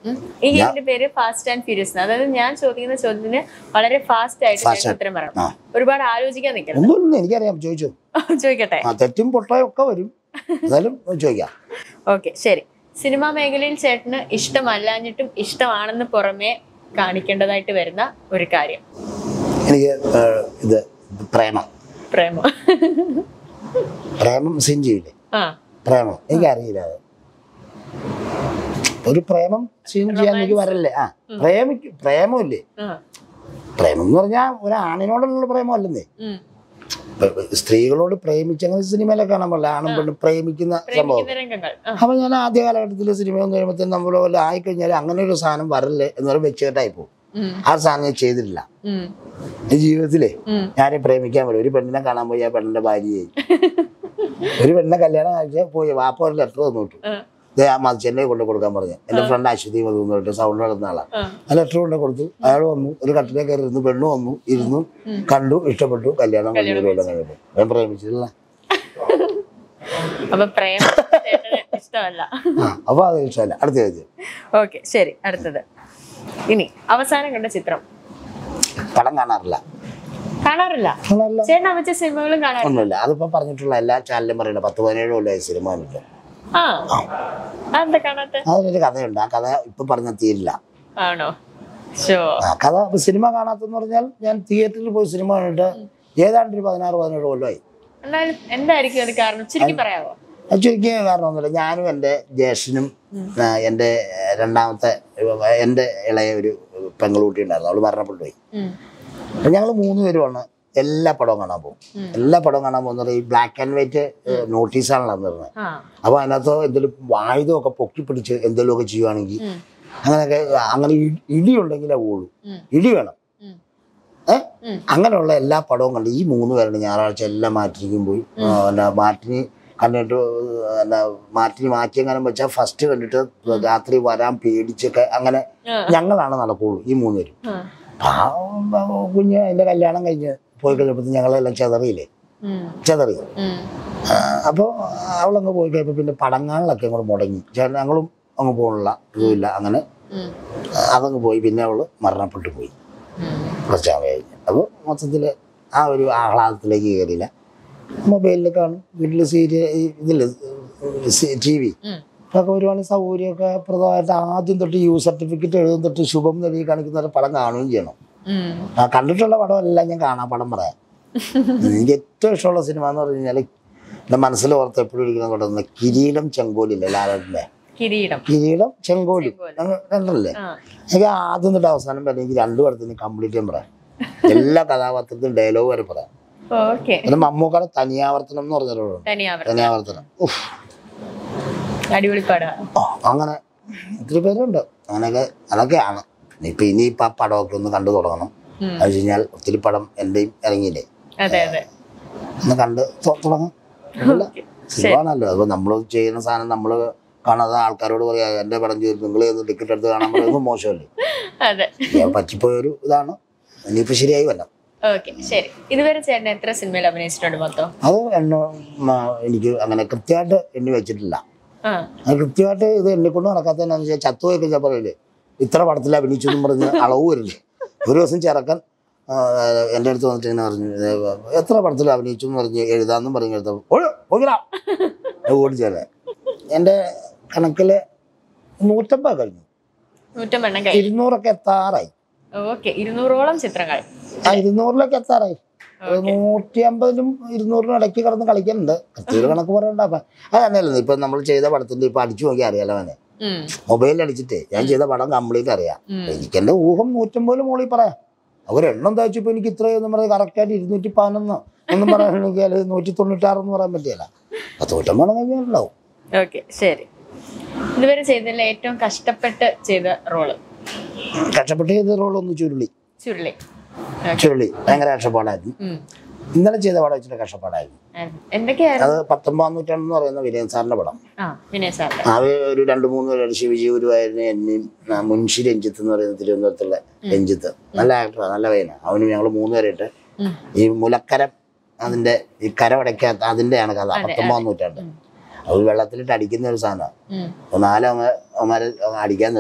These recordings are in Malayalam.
ഉം. ഈ ഗെയിമിന്റെ പേര് ഫാസ്റ്റ് ആൻഡ് ഫ്യൂരിയസ് അതായത് ഞാൻ ചോദിക്കുന്ന ചോദ്യത്തിന് വളരെ ഫാസ്റ്റ് ആയിട്ട് Fast ചേട്ടൻ ഉത്തരം പറയണം ആ. ഒരുപാട് ആലോചിക്കാൻ നിൽക്കണം ഒന്നുമില്ല എനിക്കറിയാം ചോദിച്ചു ചോദിക്കട്ടെ ആ തെറ്റും പൊട്ടയും ഒക്കെ വരും എന്നാലും ചോദിക്കാം ഓക്കെ ശരി സിനിമാ മേഖലയിൽ ചേട്ടന് ഇഷ്ടമല്ലാഞ്ഞിട്ടും ഇഷ്ടമാണെന്ന് പുറമെ കാണിക്കേണ്ടതായിട്ട് വരുന്ന ഒരു കാര്യം എനിക്ക് ഏഹ്, ഇത് പ്രേമം പ്രേമം പ്രേമം സീൻ ചെയ്യില്ലേ ആ പ്രേമം എനിക്കറിയില്ല അത് ഒരു പ്രേമം സീൻ ചെയ്യാൻ എനിക്ക് വരല്ലേ ആ പ്രേമിക്ക് പ്രേമമില്ലേ ആ. പ്രേമം എന്ന് പറഞ്ഞാൽ ഒരു ആണിനോടുള്ള പ്രേമമല്ലെന്നേ ഉം. ഇപ്പൊ സ്ത്രീകളോട് പ്രേമിച്ചങ്ങനെ സിനിമയിലൊക്കെ കാണാൻ പാടില്ല ആണും പെണ്ണും പ്രേമിക്കുന്ന സംഭവം പ്രേമിക്കുന്ന രംഗങ്ങൾ ആ. അപ്പൊ ഞാൻ ആദ്യ കാലഘട്ടത്തിൽ സിനിമ ഒന്നും കഴിയുമ്പോഴത്തേനും നമ്മൾ പോലെ ആയിക്കഴിഞ്ഞാൽ അങ്ങനെ ഒരു സാധനം വരല്ലേ എന്ന് പറഞ്ഞാൽ വെച്ചുകെട്ടായി പോകും ഉം. ആ സാധനം ഞാൻ ചെയ്തിട്ടില്ല ഉം. ഈ ജീവിതത്തിലേ ഉം. ഞാനീ പ്രേമിക്കാൻ പറ്റും ഒരു പെണ്ണിനെ കാണാൻ പോയി ആ പെണ്ണിന്റെ ഭാര്യയായി ഒരു പെണ്ണിനെ കല്യാണം കഴിച്ചാൽ പോയി വാപ്പ ഒരു ലെറ്റർ തന്നു വിട്ടു ആ. ദേ ആ മതി ചെന്നൈ കൊണ്ട് കൊടുക്കാൻ പറഞ്ഞു എന്റെ ഫ്രണ്ട് അശ്വതി മതി എന്ന് പറഞ്ഞിട്ട് സൗണ്ട് നടന്ന ആളാ ആ. ആ ലെറ്റർ കൊണ്ട് കൊടുത്തു അയാൾ വന്നു ഒരു കട്ടിലെ കയറി ഇരുന്നു പെണ്ണ് വന്നു ഇരുന്നു കണ്ടു ഇഷ്ടപ്പെട്ടു കല്യാണം കഴിഞ്ഞു കൊല്ലം കഴിഞ്ഞപ്പോൾ ഞാൻ പ്രേമിച്ചിട്ടില്ല അപ്പൊ പ്രേമം ചേട്ടന് ഇഷ്ടമല്ല ആ അപ്പൊ അത് ഇഷ്ടമല്ല അടുത്ത ചോദ്യം ഓക്കെ ശരി അടുത്തത് ഇനി അവസാനം കണ്ട ചിത്രം പടം കാണാറില്ല കാണാറില്ല കാണാറില്ല ചേട്ടൻ അമിച്ച സിനിമകളും കാണാറില്ല ഒന്നുമില്ല അതിപ്പോ പറഞ്ഞിട്ടുള്ള എല്ലാ ചാനലും പറയില്ല പത്ത് പതിനേഴ് കൊല്ലമായി സിനിമ കണ്ടിട്ട് ആ അതെന്താ കാണാത്ത അതിനൊരു കഥയുണ്ട് ആ കഥ ഇപ്പൊ പറഞ്ഞ തീരില്ല ആണോ ഷോ ആ കഥ ഇപ്പൊ സിനിമ കാണാത്തെന്ന് പറഞ്ഞാൽ ഞാൻ തിയേറ്ററിൽ പോയി സിനിമ കണ്ടിട്ട് ഏതാണ്ട് ഒരു പതിനാറ് പതിനേഴ് കൊല്ലമായി എന്നാലും എന്തായിരിക്കും അത് കാരണം ചുരുക്കി പറയാവോ അത് ചുരുക്കിയ കാരണമൊന്നുമില്ല ഞാനും എൻ്റെ ജ്യേഷ്ഠനും ആ, എൻ്റെ രണ്ടാമത്തെ എൻ്റെ ഇളയ ഒരു പെങ്ങളുട്ടി ഉണ്ടായിരുന്നു അവൾ മരണപ്പെട്ടു പോയി ഉം. അപ്പം ഞങ്ങൾ മൂന്ന് പേരുമാണ് എല്ലാ പടവും കാണാൻ പോകും ഉം. എല്ലാ പടവും കാണാൻ പോകുന്നത് ഈ ബ്ലാക്ക് ആൻഡ് വൈറ്റ് നോട്ടീസാണല്ലോ തന്നിരുന്നത് ആ അപ്പോൾ അതിനകത്ത് എന്തെങ്കിലും ആയുധമൊക്കെ പൊക്കി പിടിച്ച് എന്തെങ്കിലുമൊക്കെ ചെയ്യുവാണെങ്കിൽ ഉം. അങ്ങനെയൊക്കെ അങ്ങനെ ഇ- ഇടിയുണ്ടെങ്കിലേ പോളൂ ഉം. ഇടി വേണം ഉം. ഏ ഉം. അങ്ങനെയുള്ള എല്ലാ പടവും കണ്ട് ഈ മൂന്ന് പേരുടെ ഞായറാഴ്ച എല്ലാം മാറ്റിനിക്കും പോയി ആ, എന്നാ മാറ്റിനി കണ്ടിട്ട് എന്നാ മാറ്റിനി മാറ്റിയെങ്ങാനും വെച്ചാൽ ഫസ്റ്റ് കണ്ടിട്ട് രാത്രി വരാൻ പേടിച്ചൊക്കെ അങ്ങനെ ആ. ഞങ്ങളാണ് നടക്കുള്ളൂ ഈ മൂന്ന് പേരും ആ. പാവം പാവം കുഞ്ഞ് എൻ്റെ കല്യാണം കഴിഞ്ഞ് പോയി കഴിഞ്ഞപ്പോൾ ഞങ്ങളെല്ലാം ചെതറിയില്ലേ ഉം. ചെതറി ഉം. അപ്പോൾ അവളങ്ങ് പോയി കഴിഞ്ഞപ്പോൾ പിന്നെ പടങ്ങാളിലൊക്കെ അങ്ങോട്ട് മുടങ്ങി ചേട്ടൻ ഞങ്ങളും അങ്ങ് പോകണില്ല ഇതുമില്ല അങ്ങനെ ഉം. ആ, അതങ്ങ് പോയി പിന്നെ അവൾ മരണപ്പെട്ടു പോയി ഉം. കുറച്ച് നാൾ കഴിഞ്ഞ് അപ്പോൾ മൊത്തത്തിൽ ആ ഒരു ആഹ്ലാദത്തിലേക്ക് കയറിയില്ല മൊബൈലിൽ കാണും വീട്ടിൽ സീരിയൽ ഇതിൽ ടി വി ഉം. ഇതൊക്കെ ഒരുപാട് സൗകര്യമൊക്കെ പ്രദമായിട്ട് ആദ്യം തൊട്ട് യു സർട്ടിഫിക്കറ്റ് എഴുതും തൊട്ട് ശുഭം നൽകി കാണിക്കുന്ന ഒരു പടം കാണുകയും ചെയ്യണം ഉം. ആ കണ്ടിട്ടുള്ള പടമെല്ലാം ഞാൻ കാണാൻ പടം പറയാം എനിക്ക് ഏറ്റവും ഇഷ്ടമുള്ള സിനിമ എന്ന് പറഞ്ഞു കഴിഞ്ഞാൽ എൻ്റെ മനസ്സിൽ ഓർത്ത് എപ്പോഴും ഇരിക്കുന്ന കൊണ്ടുവന്ന കിരീടം ചെങ്കോലില്ലേ ലാലൻ്റെ കിരീടം കിരീടം ചെങ്കോലും ചെങ്കോല്. അങ്ങ് രണ്ടല്ലേ ആ എനിക്ക് ആദ്യം തൊട്ട് അവസാനം വരെ എനിക്ക് രണ്ടു പടത്തിന് കംപ്ലീറ്റ് ചെയ്യാൻ പറയാം എല്ലാ കഥാപാത്രത്തിനും ഡയലോഗ് വരെ പറയാം ഓക്കെ പിന്നെ മമ്മൂക്കയുടെ തനിയാവർത്തനം എന്ന് പറഞ്ഞൊരു തനിയാവർ തനിയാവർത്തനം ഉഫ്. അടിപൊളി പടാ ആ, അങ്ങനെ ഒത്തിരി പേരുണ്ട് അങ്ങനെയൊക്കെ അതൊക്കെയാണ് ഇപ്പൊ ഇനിയിപ്പോ ആ പടമൊക്കെ ഒന്ന് കണ്ടു തുടങ്ങണം ഉം. അത് വെച്ച് കഴിഞ്ഞാൽ ഒത്തിരി പടം എന്റെയും ഇറങ്ങിയില്ലേ അതെ അതെ ഒന്ന് കണ്ട് തു- തുടങ്ങാം സിനിമയാണല്ലോ അപ്പൊ നമ്മൾ ചെയ്യുന്ന സാധനം നമ്മൾ കാണാതെ ആൾക്കാരോട് പറയാ എന്റെ പടം ചെയ്തു നിങ്ങൾ ടിക്കറ്റ് എടുത്ത് കാണാൻ പറയുന്നത് മോശമല്ലേ അതെ ഞാൻ പറ്റിപ്പോയൊരു ഇതാണ് ഇനിയിപ്പോ ശരിയായി വരണം ഓക്കെ ശരി ഇതുവരെ ചേട്ടൻ എത്ര സിനിമയിൽ അഭിനയിച്ചിട്ടുണ്ട് മൊത്തം അത് എണ്ണ മ- എനിക്ക് അങ്ങനെ കൃത്യമായിട്ട് എണ്ണി വെച്ചിട്ടില്ല ആ അത് കൃത്യമായിട്ട് ഇത് എന്നെ കൊണ്ട് നടക്കാത്തതെന്നു വെച്ചാൽ ചത്തുപോയി കഴിഞ്ഞാൽ പറയില്ലേ ഇത്ര പടത്തിൽ അഭിനയിച്ചു എന്നും പറഞ്ഞ് അളവ് വരില്ലേ ഒരു ദിവസം ചെറുക്കൻ ആ, എൻ്റെ അടുത്ത് വന്നിട്ട് ഇങ്ങനെ പറഞ്ഞു "ഇത് എത്ര പടത്തിൽ അഭിനയിച്ചു എന്ന് പറഞ്ഞ് എഴുതാന്നും പറഞ്ഞ് എടുത്ത ഓടിച്ചേരെ എൻ്റെ കണക്കിൽ നൂറ്റമ്പത് കഴിഞ്ഞു നൂറ്റമ്പെണ്ണം കഴിഞ്ഞു ഇരുന്നൂറൊക്കെ എത്താറായി ഓക്കെ ഇരുന്നൂറോളം ചിത്രങ്ങൾ ആ ഇരുന്നൂറിലൊക്കെ എത്താറായി ഒരു നൂറ്റി അമ്പതിനും ഇരുന്നൂറിനും ഇടയ്ക്ക് കിടന്ന് കളിക്കുന്നുണ്ട് കൃത്യൊരു കണക്ക് പറയണ്ട അപ്പം അത് തന്നെയല്ലേ ഇപ്പം നമ്മൾ ചെയ്ത പടത്തിൻ്റെ ഇപ്പം അടിച്ചു നോക്കി അറിയാലോ അവനെ ഉം. മൊബൈലിൽ അടിച്ചിട്ടേ ഞാൻ ചെയ്ത പടം കംപ്ലീറ്റ് അറിയാം ഉം. എനിക്ക് എൻ്റെ ഊഹം നൂറ്റമ്പതിൽ മുകളിൽ പറയാം അവരെണ്ണം തയ്ച്ചപ്പോൾ എനിക്ക് ഇത്രയൊന്നും പറയാം കറക്റ്റായിട്ട് ഇരുന്നൂറ്റി പതിനൊന്ന് ഒന്നും പറയാനെങ്കിൽ അത് നൂറ്റി തൊണ്ണൂറ്റാറെന്ന് പറയാൻ പറ്റിയല്ല പത്തോട്ടം കഴിഞ്ഞാലുണ്ടാവും ഓക്കെ ശരി ഇതുവരെ ചെയ്തതിൽ ഏറ്റവും കഷ്ടപ്പെട്ട് ചെയ്ത റോള് കഷ്ടപ്പെട്ട് ചെയ്ത റോളൊന്ന് ചുരുളി ചുരുളി ചുരുളി ഭയങ്കര കഷ്ടപ്പാടായിരുന്നു ഉം. ഇന്നലെ ചെയ്ത പടം വെച്ചിട്ട് കഷ്ടപ്പാടായിരുന്നു എന്തൊക്കെയായിരുന്നു അത് പത്തൊമ്പതാം നൂറ്റാണ്ടെന്ന് പറയുന്ന വിനയൻ സാറിന്റെ പടം ആ വിനയ് സാറിന്റെ അത് ഒരു രണ്ട് മൂന്ന് പേര് ശിവജി ഗുരുവായൂരിനെ എന്നെയും ആ, മുൻഷി രഞ്ജിത്ത് എന്ന് പറയുന്ന തിരുവനന്തപുരത്തുള്ള രഞ്ജിത്ത് നല്ല ആക്ടറാണ് നല്ല പയ്യനാണ് അവനും ഞങ്ങൾ മൂന്ന് പേരായിട്ട് ഉം. ഈ മുലക്കരം അതിന്റെ ഈ കരമടയ്ക്കാത്ത അതിന്റെയാണ് കഥ പത്തൊമ്പതാം നൂറ്റാണ്ട് അത് വെള്ളത്തിലിട്ട് അടിക്കുന്ന ഒരു സാധനമാണ് ഉം. അപ്പോൾ നാല് അമ്മ അമ്മമാരെ അടിക്കാൻ നിർത്തി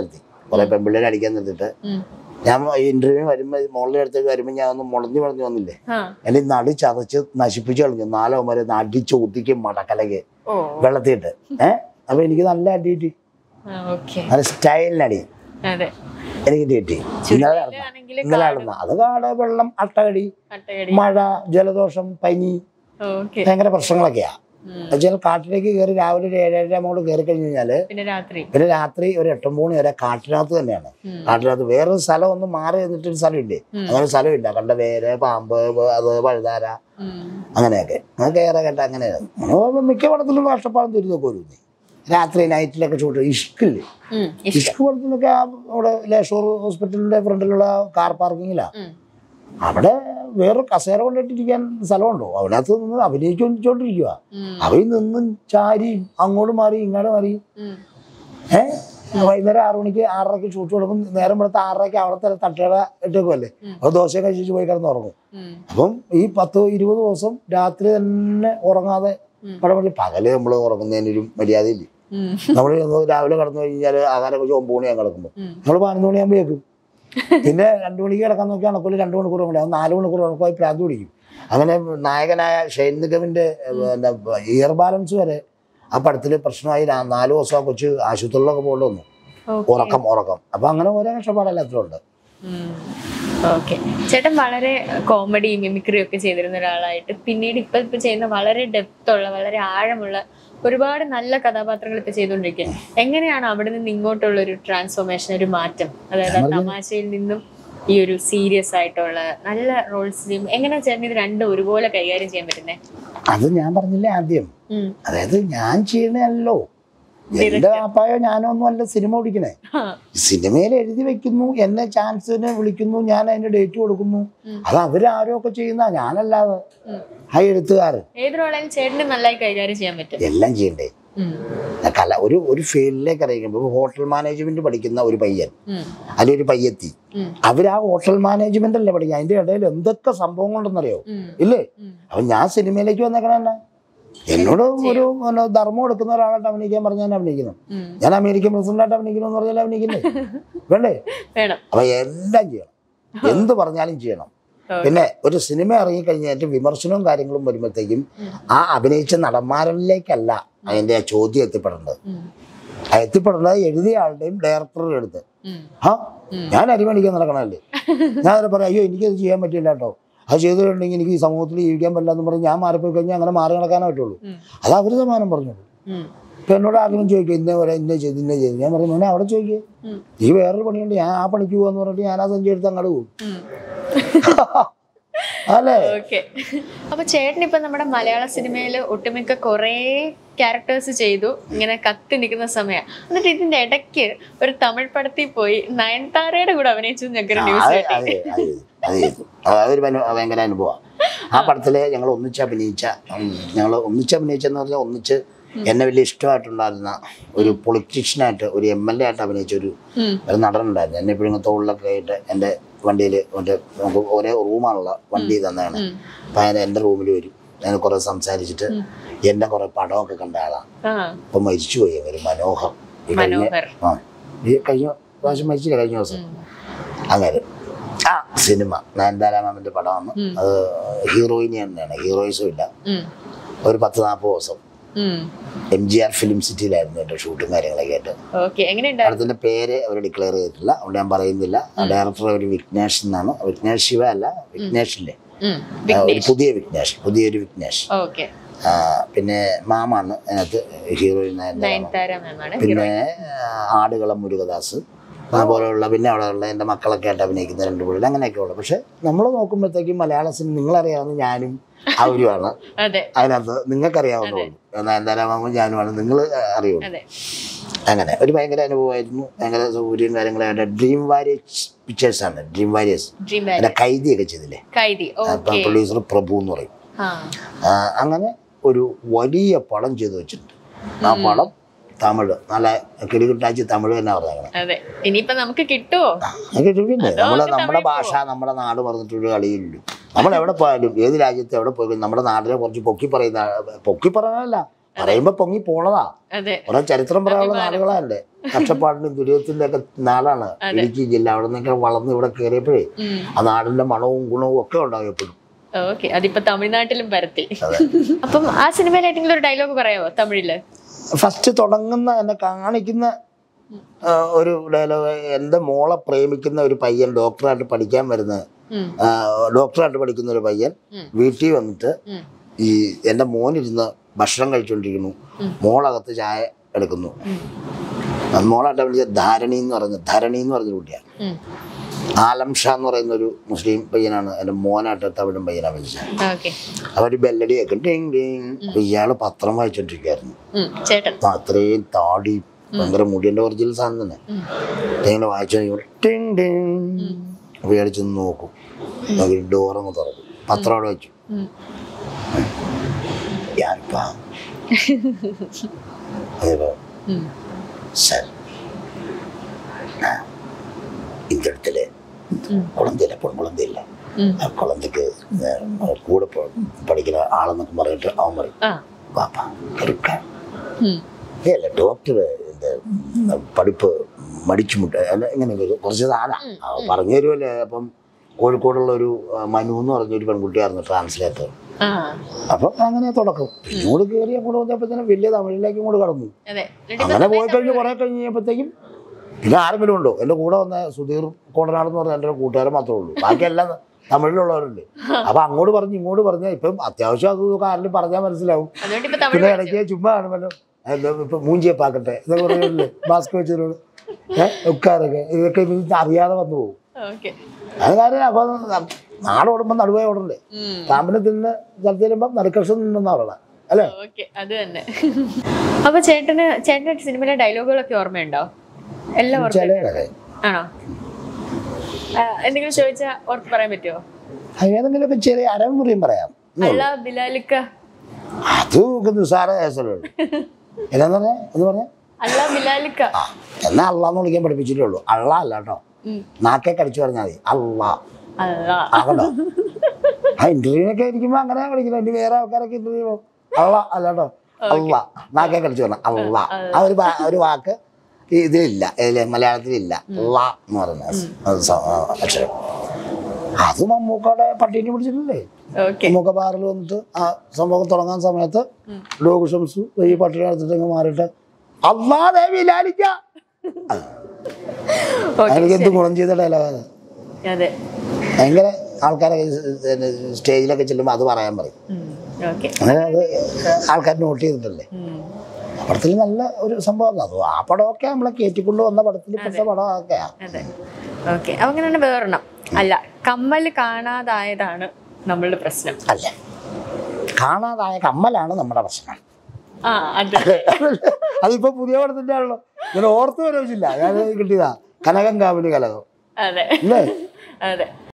കുറെ പെൺപിള്ളേരെ അടിക്കാൻ നിർത്തിട്ട് ഉം. ഞാൻ ഇന്റർവ്യൂ വരുമ്പോൾ മോളുടെ അടുത്തേക്ക് വരുമ്പോൾ ഞാൻ ഒന്ന് മുളഞ്ഞു മുളഞ്ഞു വന്നില്ലേ ആ. എന്നെ നടു ചതച്ച് നശിപ്പിച്ചു കളഞ്ഞു നാലോ വരെ അടിച്ച് ഒത്തിക്കും മടക്കലക്ക് ഓ വെള്ളത്തിയിട്ട് ഏഹ് അപ്പൊ എനിക്ക് നല്ല അടി കിട്ടി ഓക്കെ നല്ല സ്റ്റൈലിനടി അതെ എനിക്ക് കിട്ടി ഇന്നലെ നടന്ന ആണെങ്കിൽ ഇന്നലെ നടന്ന അത് കാട് വെള്ളം അട്ടകടി അട്ടകടി മഴ ജലദോഷം പനി ഓക്കെ ഭയങ്കര പ്രശ്നങ്ങളൊക്കെയാ എന്നുവെച്ചാൽ കാട്ടിലേക്ക് കയറി രാവിലെ ഒരു ഏഴര അങ്ങോട്ട് കയറി കഴിഞ്ഞ് കഴിഞ്ഞാല് പിന്നെ രാത്രി പിന്നെ രാത്രി ഒരു എട്ടൊമ്പത് മണി വരെ കാട്ടിനകത്ത് തന്നെയാണ് ഉം. കാട്ടിനകത്ത് വേറൊരു സ്ഥലം ഒന്ന് മാറി നിന്നിട്ടൊരു സ്ഥലമില്ലേ ഉം. അങ്ങനെ ഒരു സ്ഥലമില്ല കണ്ട വേര് പാമ്പ് അത് പഴുതാര ഉം. അങ്ങനെയൊക്കെ അങ്ങനെ കയറി കേട്ട അങ്ങനെയാണ് അങ്ങനെ മിക്ക പടത്തിലും കഷ്ടപ്പാടും തിരിഞ്ഞൊക്കെ വരും രാത്രി നൈറ്റിലൊക്കെ ഷൂട്ട് ഇഷ്കില്ലേ ഉം. ഇഷ്ടം ഇഷ്ക് പടത്തിലൊക്കെ ആ അവിടെ ലേഷോർ ഹോസ്പിറ്റലിന്റെ ഫ്രണ്ടിലുള്ള കാർ പാർക്കിങ്ങിലാ ഉം. അവിടെ വേറെ കസേര കൊണ്ടിട്ടിരിക്കാൻ സ്ഥലമുണ്ടോ അതിനകത്ത് നിന്ന് അഭിനയിച്ചോണ്ടിരിക്കുക ഉം. അവയിൽ നിന്നും ചാരി അങ്ങോട്ട് മാറി ഇങ്ങോട്ട് മാറി ഉം. ഏഹ് വൈകുന്നേരം ആറു മണിക്ക് ആറരയ്ക്ക് ഷൂട്ട് കൊടുക്കും നേരം വെളുത്ത ആറരയ്ക്ക് അവിടുത്തെ തട്ടുകട ഇട്ടേക്കുമല്ലേ ഉം. അപ്പോൾ ദോശ കഴിച്ചിട്ട് പോയി കിടന്ന് ഉറങ്ങും ഉം. അപ്പം ഈ പത്ത് ഇരുപത് ദിവസം രാത്രി തന്നെ ഉറങ്ങാതെ ഉം. പടം പകല് നമ്മൾ ഉറങ്ങുന്നതിനൊരു മര്യാദയില്ല ഉം. നമ്മൾ രാവിലെ കടന്നു കഴിഞ്ഞാൽ ആഹാരം കഴിച്ച് ഒമ്പത് മണിയാകും കിടക്കുമ്പോൾ ഉം. നമ്മൾ പതിനൊന്ന് മണിയാകുമ്പോൾ കേൾക്കും പിന്നെ രണ്ട് മണിക്ക് കിടക്കാൻ നോക്കി കണക്കിൽ രണ്ട് മണിക്കൂർ കൂടെ അത് നാല് മണിക്കൂർ ഉറക്കമായി പ്രാന്ത് പിടിക്കും അങ്ങനെ നായകനായ ഷെയ്ൻ നിഗമിൻ്റെ ഇയർ ബാലൻസ് വരെ ആ പടത്തിൽ പ്രശ്നമായി നാ- നാല് ദിവസം ആ കൊച്ച് ആശുപത്രികളിലൊക്കെ പോകേണ്ടി വന്നു ഓക്കെ. ഉറക്കം ഉറക്കം അപ്പം അങ്ങനെ ഓരോ കഷ്ടപ്പാടെല്ലാത്തിലും ഉണ്ട് ഉം. ഓക്കെ ചേട്ടൻ വളരെ കോമഡി മിമിക്രി ഒക്കെ ചെയ്തിരുന്ന ഒരാളായിട്ട് പിന്നീട് ഇപ്പൊ ഇപ്പൊ ചെയ്യുന്ന വളരെ ഡെപ്ത് ഉള്ള വളരെ ആഴമുള്ള ഒരുപാട് നല്ല കഥാപാത്രങ്ങൾ ഇപ്പൊ ചെയ്തുകൊണ്ടിരിക്കുക എങ്ങനെയാണ് അവിടെ നിന്ന് ഇങ്ങോട്ടുള്ള ഒരു ട്രാൻസ്ഫോർമേഷൻ ഒരു മാറ്റം അതായത് ആ തമാശയിൽ നിന്നും ഈ ഒരു സീരിയസ് ആയിട്ടുള്ള നല്ല റോൾസ് എങ്ങനെയാ ചേട്ടൻ ഇത് രണ്ടും ഒരുപോലെ കൈകാര്യം ചെയ്യാൻ പറ്റുന്നേ അത് ഞാൻ പറഞ്ഞില്ലേ ആദ്യം അതായത് ഞാൻ ചെയ്യണല്ലോ എന്റെ ആപ്പായോ ഞാനോ ഒന്നും അല്ല സിനിമ ഓടിക്കണേ സിനിമയിൽ എഴുതി വെക്കുന്നു എന്നെ ചാൻസിന് വിളിക്കുന്നു ഞാൻ അതിന്റെ ഡേറ്റ് കൊടുക്കുന്നു ഉം. അത് അവരാരോ ഒക്കെ ചെയ്യുന്ന ഞാനല്ലാതെ ആ എഴുത്തുകാരൻ ഏത് റോളായാലും ചേട്ടന് നന്നായി കൈകാര്യം ചെയ്യാൻ പറ്റും എല്ലാം ചെയ്യണ്ടേ ഉം. ആ കല ഒരു ഒരു ഫീൽഡിലേക്ക് അറിയിക്കുമ്പോൾ ഹോട്ടൽ മാനേജ്മെന്റ് പഠിക്കുന്ന ഒരു പയ്യൻ ഉം. അല്ലെങ്കിൽ ഒരു പയ്യത്തി ഉം. അവർ ആ ഹോട്ടൽ മാനേജ്മെന്റ് അല്ലേ പഠിക്കുക അതിന്റെ ഇടയിൽ എന്തൊക്കെ സംഭവങ്ങളുണ്ടെന്നറിയോ ഉം. ഇല്ലേ ഉം. അപ്പൊ ഞാൻ സിനിമയിലേക്ക് വന്നേക്കണ തന്നെ എന്നോട് ഒരു പിന്നെ ധർമ്മം എടുക്കുന്ന ഒരാളായിട്ട് അഭിനയിക്കാൻ പറഞ്ഞാൽ ഞാൻ അഭിനയിക്കുന്നു ഉം. ഞാൻ അമേരിക്കൻ പ്രസിഡന്റായിട്ട് അഭിനയിക്കുന്നു എന്ന് പറഞ്ഞാൽ അഭിനയിക്കില്ലേ വേണ്ടേ വേണം അപ്പൊ എല്ലാം ചെയ്യണം എന്ത് പറഞ്ഞാലും ചെയ്യണം Okay. പിന്നെ ഒരു സിനിമ ഇറങ്ങിക്കഴിഞ്ഞിട്ട് വിമർശനവും കാര്യങ്ങളും വരുമ്പോഴത്തേക്കും ആ അഭിനയിച്ച നടന്മാരിലേക്കല്ല അതിന്റെ ആ ചോദ്യം എത്തിപ്പെടേണ്ടത് ഉം. ആ എത്തിപ്പെടേണ്ടത് എഴുതിയ ആളുടെയും ഡയറക്ടറുടെ അടുത്ത് ഉം. ആ ഞാൻ അരിമണിക്കാൻ നടക്കണല്ലേ ഞാൻ അതിനെ പറയാം അയ്യോ എനിക്കത് ചെയ്യാൻ പറ്റില്ല കേട്ടോ അത് ചെയ്തിട്ടുണ്ടെങ്കിൽ എനിക്ക് ഈ സമൂഹത്തിൽ ജീവിക്കാൻ പറ്റില്ല എന്ന് പറഞ്ഞ് ഞാൻ മാറിപ്പോയി കഴിഞ്ഞാൽ അങ്ങനെ മാറി നടക്കാനേ പറ്റുള്ളൂ ഉം. അത് അവർ സമാനം പറഞ്ഞോളൂ ഉം. ഇപ്പൊ എന്നോട് ആരെങ്കിലും ചോദിക്കും ഇന്നേ വരെ ഇന്ന ചെയ്ത് ഇന്ന ചെയ്ത് ഞാൻ പറഞ്ഞു മോനെ അവിടെ ചോദിക്കേ ഉം. നീ വേറൊരു പണിയുണ്ട് ഞാൻ ആ പണിക്ക് പോകാന്ന് പറഞ്ഞിട്ട് ഞാൻ ആ സഞ്ചി എടുത്ത് അങ്ങോട്ട് പോകും ഉം. അല്ലേ ഓക്കെ അപ്പൊ ചേട്ടൻ ഇപ്പൊ നമ്മുടെ മലയാള സിനിമയിൽ ഒട്ടുമിക്ക കുറേ ക്യാരക്ടേഴ്സ് ചെയ്തു ഇങ്ങനെ കത്തി നിൽക്കുന്ന സമയം എന്നിട്ട് ഇതിന്റെ ഇടയ്ക്ക് ഒരു തമിഴ് പടത്തിൽ പോയി നയൻതാരയുടെ കൂടെ അഭിനയിച്ചു ഞങ്ങൾക്ക് ആ, ന്യൂസ് അത് കിട്ടി അത് അത് ചെയ്തു. അത് ചെയ്തു അത് അതൊരു ഭയ- ഭയങ്കര അനുഭവമാണ് ആ പടത്തില് ഞങ്ങൾ ഒന്നിച്ച് അഭിനയിച്ച ഞങ്ങൾ ഒന്നിച്ച് അഭിനയിച്ചെന്ന് പറഞ്ഞാൽ ഒന്നിച്ച് എന്നെ വലിയ ഇഷ്ടമായിട്ടുണ്ടായിരുന്ന ഒരു പൊളിറ്റീഷ്യനായിട്ട് ഒരു എം എൽ എ ആയിട്ട് അഭിനയിച്ച ഒരു ഉം. ഒരു നടനുണ്ടായിരുന്നു എന്നെ ഇപ്പോഴും തോളിലൊക്കെ ആയിട്ട് എൻ്റെ വണ്ടിയിൽ മറ്റേ നമുക്ക് ഒരേ റൂമാണുള്ള വണ്ടി തന്നെയാണ് ഉം. അപ്പം അതിന് എൻ്റെ റൂമിൽ വരും ഞാൻ കുറേ സംസാരിച്ചിട്ട് എൻ്റെ കുറേ പടമൊക്കെ കണ്ട ആളാണ് ആ അപ്പം മരിച്ചുപോയി ഒരു മനോഹർ ഈ കഴിഞ്ഞ മനോഹർ ആ ഈ കഴിഞ്ഞ പ്രാവശ്യം മരിച്ചില്ല കഴിഞ്ഞ ദിവസം ഉം. അങ്ങനെ ആ സിനിമ നയൻതാര മാമിന്റെ പടമാണ് ഉം. അത് ഹീറോയിനി തന്നെയാണ് ഹീറോയിസും ഇല്ല ഉം. ഒരു പത്ത് നാൽപ്പത് ദിവസം ഉം. എം ജി ആർ ഫിലിം സിറ്റിയിലായിരുന്നു എൻ്റെ ഷൂട്ടും കാര്യങ്ങളൊക്കെ ആയിട്ട് ഓക്കെ എങ്ങനെയുണ്ടായിരുന്നു പടത്തിന്റെ പേര് അവർ ഡിക്ലെയർ ചെയ്തിട്ടില്ല അവിടെ ഞാൻ പറയുന്നില്ല ഡയറക്ടർ ഒരു വിഘ്നേഷ് എന്നാണ് വിഘ്നേഷ് ശിവ അല്ല വിഘ്നേഷില്ലേ ഉം. ആ, ഒരു പുതിയ വിഘ്നേഷ് പുതിയൊരു വിഘ്നേഷ് ഓക്കെ ആ, പിന്നെ മാമാണ് അതിനകത്ത് ഹീറോയിൻ നയൻതാര മാം. നയൻതാര മാമാണ് പിന്നെ ആ, ആടുകളം മുരുകദാസ് അതുപോലെയുള്ള പിന്നെ അവിടെ ഉള്ള എൻ്റെ മക്കളൊക്കെ ആയിട്ട് അഭിനയിക്കുന്ന രണ്ട് പിള്ളേർ അങ്ങനെയൊക്കെ ഉള്ളു പക്ഷെ നമ്മൾ നോക്കുമ്പോഴത്തേക്കും മലയാള സിനിമ നിങ്ങളറിയാവുന്ന ഞാനും അവരുമാണ് അതെ അതിനകത്ത് നിങ്ങൾക്കറിയാവുന്നുള്ളൂ നയൻതാരാമാവും ഞാനുമാണ് നിങ്ങൾ അറിയുള്ളൂ അതെ അങ്ങനെ ഒരു ഭയങ്കര അനുഭവമായിരുന്നു ഭയങ്കര സൗകര്യം കാര്യങ്ങളായിട്ട് ഡ്രീം വാരിയേഴ്സ് പിക്ചേഴ്സ് ആണ് ഡ്രീം വാരിയേഴ്സ് ഡ്രീം എൻ്റെ കൈദിയൊക്കെ ചെയ്തില്ലേ കൈതി ഓക്കെ പ്രൊഡ്യൂസർ പ്രഭു എന്ന് പറയും ആ ആ, അങ്ങനെ ഒരു വലിയ പടം ചെയ്തു വെച്ചിട്ടുണ്ട് ആ പടം തമിഴ് നല്ല കിടുകിട്ടാച്ചി തമിഴ് തന്നെ പറഞ്ഞേക്കണം അതെ ഇനിയിപ്പൊ നമുക്ക് കിട്ടുവോ പിന്നെ നമ്മളെ നമ്മുടെ ഭാഷ നമ്മുടെ നാട് പറഞ്ഞിട്ടൊരു കളിയില്ലല്ലോ നമ്മൾ എവിടെ പോയാലും ഏത് രാജ്യത്ത് എവിടെ പോയാലും നമ്മുടെ നാടിനെ കുറച്ച് പൊക്കി പറയുന്ന പൊക്കി പറയാനല്ല പറയുമ്പോ പൊങ്ങി പോണതാ അതെ കുറെ ചരിത്രം പറയാനുള്ള നാടുകളല്ലേ കഷ്ടപ്പാടിനും ദുരിതത്തിന്റെ ഒക്കെ നാടാണ് ഇടുക്കി ജില്ല അവിടെ നിന്നൊക്കെ വളർന്ന് ഇവിടെ കയറിയപ്പോഴേ ഉം. ആ നാടിന്റെ മണവും ഗുണവും ഒക്കെ ഉണ്ടാവും എപ്പോഴും ഓക്കെ അതിപ്പോ തമിഴ്നാട്ടിലും പരത്തി അതെ അപ്പം ആ സിനിമയിൽ ഏതെങ്കിലും ഒരു ഡയലോഗ് പറയാമോ തമിഴില് ഫസ്റ്റ് തുടങ്ങുന്ന എന്നെ കാണിക്കുന്ന ആ, ഒരു ഡയലോഗ് എൻ്റെ മോളെ പ്രേമിക്കുന്ന ഒരു പയ്യൻ ഡോക്ടറായിട്ട് പഠിക്കാൻ വരുന്ന ഉം. ആ, ഡോക്ടറായിട്ട് പഠിക്കുന്ന ഒരു പയ്യൻ ഉം. വീട്ടിൽ വന്നിട്ട് ഉം. ഈ എൻ്റെ മോനിരുന്ന് ഭക്ഷണം കഴിച്ചുകൊണ്ടിരിക്കുന്നു ഉം. മോളകത്ത് ചായ എടുക്കുന്നു ഉം. ആ, മോളായിട്ട് വിളിച്ച ധാരണി എന്ന് പറഞ്ഞ ധരണി എന്ന് പറഞ്ഞൊരു കുട്ടിയാണ് ഉം. ആലം ഷാ എന്ന് പറയുന്ന ഒരു മുസ്ലിം പയ്യനാണ് എൻ്റെ മോനായിട്ട് തമിഴും പയ്യനാണ് വിളിച്ചത് ഓക്കെ അവർ ബെല്ലടി കേൾക്കും ടിങ് ടിങ് അപ്പൊ ഇയാള് പത്രം വായിച്ചോണ്ടിരിക്കുകയായിരുന്നു ഉം. ചേട്ടൻ ആ, അത്രയും താടി ഭയങ്കര മുടിയുടെ ഒറിജിനൽ സാധനം തന്നെ ഉം. ഇങ്ങനെ വായിച്ചു ടിങ് ടിങ് അപ്പൊ ഇയാൾ ചെന്ന് നോക്കും നോക്കി ഡോറങ്ങ് തുറക്കും പത്രം അവിടെ വെച്ചു ഉം. யாருப்பா அதேபோ ഉം. சார் நான் இந்த இடத்துல ഉം. குழந்தையில பொன் குழந்தை இல்லை ഉം. குழந்தைக்கு இந்த கூட ப- படிக்கிற ஆளுநருக்கு மறைட்டு அவன் மறை ആ பாப்பா இருக்க ഉം. இல்லை டாக்டர் இந்த പഠിപ്പ് മടിച്ചു മുട്ട അല്ല ഇങ്ങനെ ഒരു കുറച്ച് സാധനം പറഞ്ഞു തരുമല്ലേ അപ്പം കോഴിക്കോടുള്ള ഒരു ആ, മനു എന്ന് പറഞ്ഞൊരു പെൺകുട്ടിയായിരുന്നു ട്രാൻസ്ലേറ്റർ ആ അപ്പം അങ്ങനെ തുടക്കം പിന്നെ ഇങ്ങോട്ട് കയറി അങ്ങോട്ട് വന്നപ്പോഴത്തേനും വലിയ തമിഴിലേക്ക് ഇങ്ങോട്ട് കടന്നു അതെ എന്നിട്ട് അങ്ങനെ പോയി കഴിഞ്ഞ് കുറെ കഴിഞ്ഞ് കഴിഞ്ഞപ്പോഴത്തേക്കും പിന്നെ ആരെങ്കിലും ഉണ്ടോ എൻ്റെ കൂടെ വന്ന സുധീർ കോടനാട് എന്ന് പറഞ്ഞ എൻ്റെ ഒരു കൂട്ടുകാരൻ മാത്രമേ ഉള്ളൂ ബാക്കിയെല്ലാം തമിഴിലുള്ളവരുണ്ട് അപ്പൊ അങ്ങോട്ട് പറഞ്ഞ് ഇങ്ങോട്ട് പറഞ്ഞാൽ ഇപ്പം അത്യാവശ്യം അത് ഇതൊക്കെ ആരെങ്കിലും പറഞ്ഞാൽ മനസ്സിലാവും അതുകൊണ്ട് ഇപ്പൊ തമിഴ് പിന്നെ ഇടയ്ക്ക് ചുമ്മാ കാണുമല്ലോ എന്താ ഇപ്പൊ മൂഞ്ചിയെ പാക്കട്ടെ ഇതൊക്കെ പറയുന്നില്ലേ മാസ്ക് വെച്ചവരോട് ഏഹ് ഉക്കാരൊക്കെ ഇതൊക്കെ ഇത് അറിയാതെ വന്നു പോകും ഓക്കെ അത് കാര്യം അപ്പൊ നാട് ഓടുമ്പോൾ നടുവേ ഓടണ്ടേ കാമ്പിനെ തിന്ന് സ്ഥലത്ത് ചെല്ലുമ്പോൾ നടുക്കഷം നിന്നെന്നാ പറയണേ അല്ലേ ഓക്കെ അത് തന്നെ അപ്പൊ ചേട്ടന് ചേട്ടന്റെ സിനിമയിലെ ഡയലോഗുകളൊക്കെ ഓർമ്മയുണ്ടോ എല്ലാം ഓർമ്മ ചിലയിടക്കെ ആണോ ആ, എന്തെങ്കിലും ചോദിച്ചാ ഓർത്ത് പറയാൻ പറ്റുമോ ഏതെങ്കിലുമൊക്കെ ചെറിയ അരമുറിയും പറയാം അല്ല ബിലാലിക്ക അത് ഒക്കെ നിസ്സാര കേസല്ലേ ഉള്ളൂ എന്നാന്ന് പറഞ്ഞാ എന്ന് പറഞ്ഞാ അല്ല ബിലാലിക്ക ആ എന്നാ അള്ളാന്ന് വിളിക്കാൻ പഠിപ്പിച്ചിട്ടേ ഉള്ളൂ അള്ള അല്ല കേട്ടോ ഉം. നാക്കെ കടിച്ചു പറഞ്ഞാൽ മതി അള്ള അല്ല ആകണ്ടോ ആ ഇന്റർവ്യൂവിനൊക്കെ ഇരിക്കുമ്പോ അങ്ങനെ വിളിക്കില്ല ഇനി വേറെ ആൾക്കാരൊക്കെ ഇന്റർവ്യൂ അള്ള അല്ല കേട്ടോ അള്ള നാക്കെ കടിച്ചു പറഞ്ഞ അള്ള ആ ഒരു വാ- ഒരു വാക്ക് ഈ ഇതിലില്ല ഇതില് മലയാളത്തിലില്ല അള്ള എന്ന് പറയുന്ന അത് സ- ആ അക്ഷരം അത് മമ്മൂക്കയുടെ പട്ടീനെ പിടിച്ചിട്ടില്ലേ ഓക്കെ മമ്മൂക്ക ബാറിൽ വന്നിട്ട് ആ സംഭവം തുടങ്ങാൻ സമയത്ത് ലോക ഷംസ് ഈ പട്ടിണി എടുത്തിട്ട് മാറിയിട്ട് അള്ളാ ദേവി ലാലിക്ക ഓക്കെ എനിക്ക് എന്ത് ഗുണം ചെയ്ത ഡയലോഗാണ് അതെ ഭയങ്കര ആൾക്കാരെ സ്റ്റേജിലൊക്കെ ചെല്ലുമ്പോൾ അത് പറയാൻ പറയും ഓക്കെ അങ്ങനെ അത് ആൾക്കാർ നോട്ട് ചെയ്തിട്ടല്ലേ പടത്തിൽ നല്ല ഒരു സംഭവം അത് ആ പടമൊക്കെ നമ്മളെ കയറ്റിക്കൊണ്ട് വന്ന പടത്തിൽ പെട്ട പടമൊക്കെയാ അതെ ഓക്കെ അപ്പൊ അങ്ങനെയാണ് വേറെണ്ണം അല്ല കമ്മൽ കാണാതായതാണ് നമ്മളുടെ പ്രശ്നം അല്ല കാണാതായ കമ്മലാണ് നമ്മുടെ പ്രശ്നം ആ അത് അതിപ്പോ പുതിയ പടത്തിന്റെ ആണല്ലോ ഞാൻ ഓർത്ത് വരവിച്ചില്ല ഞാൻ കിട്ടിയതാ കനകം കാവിന് കലകം അതെ അല്ലേ അതെ